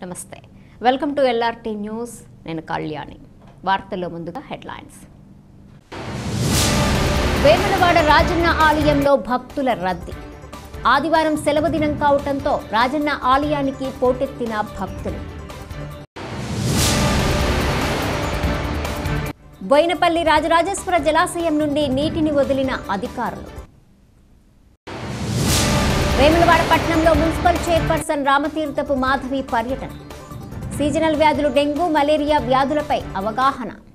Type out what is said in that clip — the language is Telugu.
నమస్తే వెల్కమ్ టు ఎల్ఆర్టీ న్యూస్ నేను కళ్యాణి వార్తల్లో ముందుగా హెడ్లైన్స్ వేములవాడ రాజన్న ఆలయంలో భక్తుల రద్దీ ఆదివారం సెలవు దినం కావటంతో రాజన్న ఆలయానికి పోటెత్తిన భక్తులు బోయినపల్లి రాజరాజేశ్వర జలాశయం నుండి నీటిని వదిలిన అధికారులు వేములవాడ పట్టణంలో మున్సిపల్ చైర్పర్సన్ రామతీర్థపు మాధవి పర్యటన సీజనల్ వ్యాధులు డెంగూ మలేరియా వ్యాధులపై అవగాహన